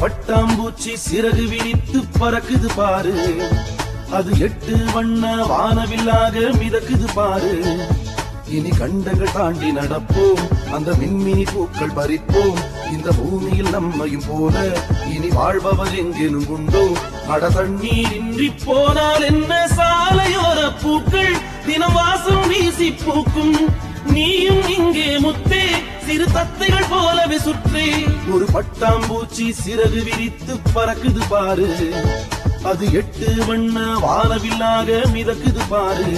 பட்டாம்பூச்சி சிறகு விரித்து பறக்குது பாரு அது எட்டு வண்ண வானவில்லாக மிதக்குது பாரு இனி கண்டங்கள் தாண்டி நடப்போம் அந்த மின்மினி பூக்கள் பறிப்போம் இந்த பூமியில் நம்மையும் போல இனி வாழ்பவர் எங்கேனும் உண்டோ அட தண்ணீர் இன்றி போனால் என்ன சாலையோர பூக்கள் தினம் வாசம் வீசி பூக்கும் நீயும் இங்கே முத்தே சிறு தத்தைகள் போலவே சுற்றே ஒரு பட்டாம்பூச்சி சிறகு விரித்து பறக்குது பாரு அது எட்டு வண்ண வானவில்லாக மிதக்குது பாரு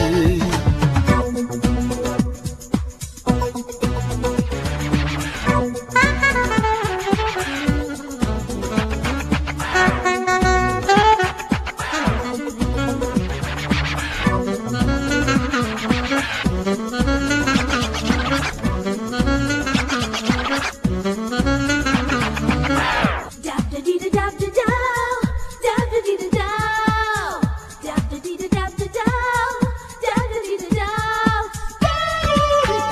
Dab da dee da dab da dow. Dab da dee da dow. Dab da dee da dab da dow. Dab da dee da dow.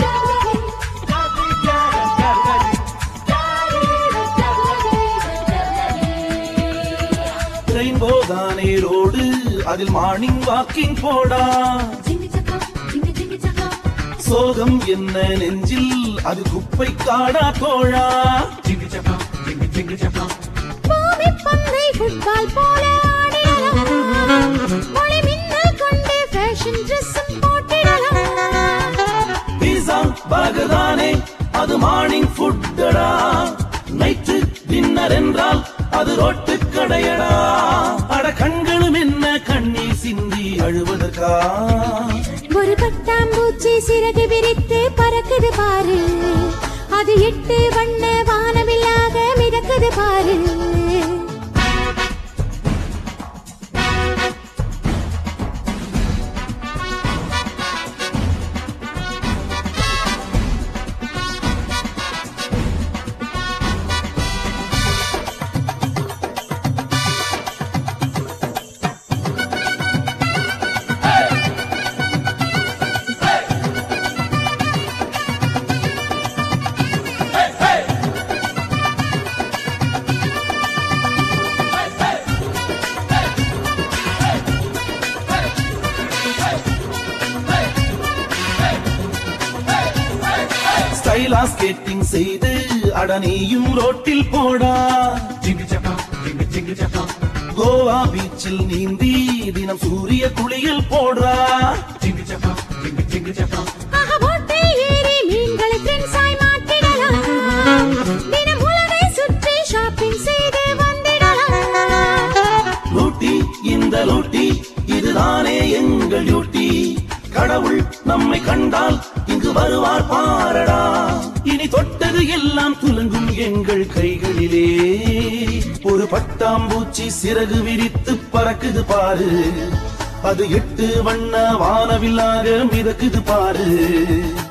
Rainbow தானே ரோடு அதில் மார்னிங் வாக்கிங் போடா Jingle chaka, jingle jingle chaka. சோகம் என்ன நெஞ்சில் அது குப்பை காடா தோழா பூமி பந்தை ஃபுட்பால் போல ஆடிடலாம் மொழி மின்னல் கொண்டு ஃபேஷன் ட்ரெஸ்ஸும் போட்டிடலாம் பீஸா பர்கர் தானே அது மார்னிங் ஃபுட்டடா நைட்டு டின்னர் என்றால் அது ரோட்டு கடையடா அட கண்களும் என்ன கண்ணீர் சிந்தி அழுவதற்கா ஒரு பட்டாம்பூச்சி சிறகு விரித்து பறக்குது பாரு அது எட்டு வண்ண வானவில்லாக மிதக்குது பாரு ஸ்டைலா ஸ்கேட்டிங் செய்து அடனியும் ரோட்டில் போடா கோவா பீச்சில் நீந்தி தினம் சூரிய குளியல் போடுறா ஆஹா, போட்டில் ஏறி மீன்களை ஃப்ரெண்ட்ஸாய் மாட்டிடலாம் தினம் உலகை சுற்றி ஷாப்பிங் செய்து வந்திடலாம் லூட்டி இந்த லூட்டி இதுதானே எங்கள் டியூட்டி கடவுள் நம்மை கண்டால் இங்கு வருவார் பாரடா இனி தொட்டது எல்லாம் துலங்கும் எங்கள் கைகளிலே ஒரு பட்டாம்பூச்சி சிறகு விரித்து பறக்குது பாரு அது எட்டு வண்ண வானவில்லாக மிதக்குது பாரு